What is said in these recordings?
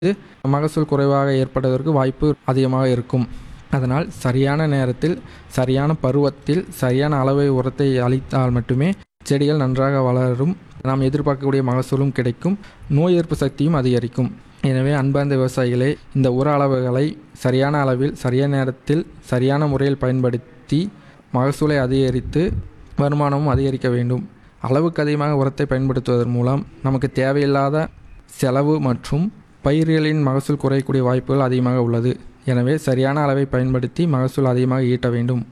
மகசூல் குறைவாக ஏற்படுவதற்கு வாய்ப்பு அதிகமாக இருக்கும் அதனால் சரியான நேரத்தில் சரியான பருவத்தில் சரியான அளவை உரத்தை அளித்தால் மட்டுமே செடிகள் நன்றாக வளரும் நாம் எதிர்பார்க்கக்கூடிய மகசூலும் கிடைக்கும் நோய் எதிர்ப்பு சக்தியும் அதிகரிக்கும் எனவே அன்பார்ந்த விவசாயிகளே இந்த உர அளவுகளை சரியான அளவில் சரியான நேரத்தில் சரியான முறையில் பயன்படுத்தி மகசூலை அதிகரித்து வருமானமும் அதிகரிக்க வேண்டும் அளவுக்கு அதிகமாக உரத்தை பயன்படுத்துவதன் மூலம் நமக்கு தேவையில்லாத செலவு மற்றும் பயிர்களின் மகசூல் குறையக்கூடிய வாய்ப்புகள் அதிகமாக உள்ளது எனவே சரியான அளவை பயன்படுத்தி மகசூல் அதிகமாக ஈட்ட வேண்டும்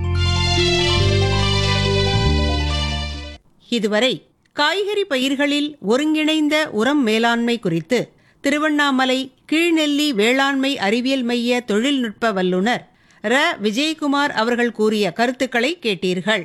இதுவரை காய்கறி பயிர்களில் ஒருங்கிணைந்த உரம் மேலாண்மை குறித்து திருவண்ணாமலை கீழ்நெல்லி வேளாண்மை அறிவியல் மைய தொழில்நுட்ப வல்லுநர் ர விஜயகுமார் அவர்கள் கூறிய கருத்துக்களை கேட்டீர்கள்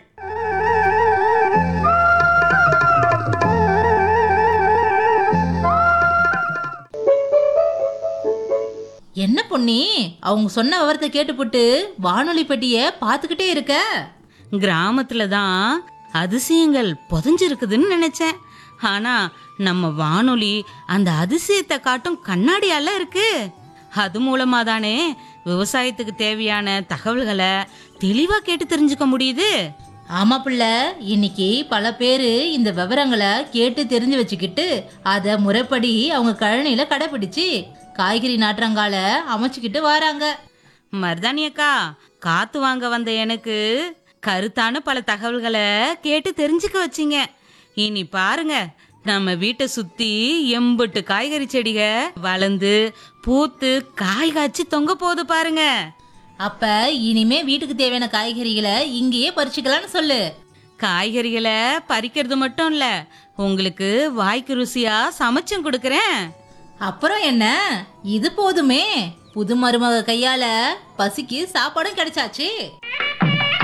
என்ன பொன்னி அவங்க சொன்ன விவரத்தை கேட்டுப்புட்டு வானொலி பெட்டிய பார்த்துக்கிட்டே இருக்க கிராமத்துல தான் அதிசயங்கள் புதைஞ்சிருக்குதுன்னு நினைச்சேன் ஆனா நம்ம வானொலி அந்த அதிசயத்தை காட்டும் கண்ணாடியால இருக்கு அது மூலமா தானே விவசாயத்துக்கு தேவையான தகவல்களை தெளிவா கேட்டு தெரிஞ்சுக்க முடியுது ஆமா பிள்ளை இன்னைக்கு பல பேரு இந்த விவரங்களை கேட்டு தெரிஞ்சு வச்சுக்கிட்டு அதை முறைப்படி அவங்க கழனியில கடைபிடிச்சு காய்கறி நாற்றங்கால அமைச்சுக்கிட்டு வராங்க மருதாணி அக்கா காத்து வாங்க வந்த எனக்கு கருத்தான பல தகவல்களை கேட்டு தெரிஞ்சுக்க வச்சிங்க இனி பாருங்க நம்ம வீட்டை சுத்தி எம்புட்டு காய்கறி செடிக வளர்ந்து பூத்து காய் காய்ச்சி தொங்க போகுது பாருங்க அப்ப இனிமே வீட்டுக்கு தேவையான காய்கறிகளை இங்கேயே பறிச்சுக்கலாம்னு சொல்லு காய்கறிகளை பறிக்கிறது மட்டும் இல்ல உங்களுக்கு வாய்க்கு ருசியா சமைச்சும் கொடுக்கறேன் அப்புறம் என்ன இது போதுமே புது மருமக கையால பசிக்கு சாப்பாடும் கிடைச்சாச்சு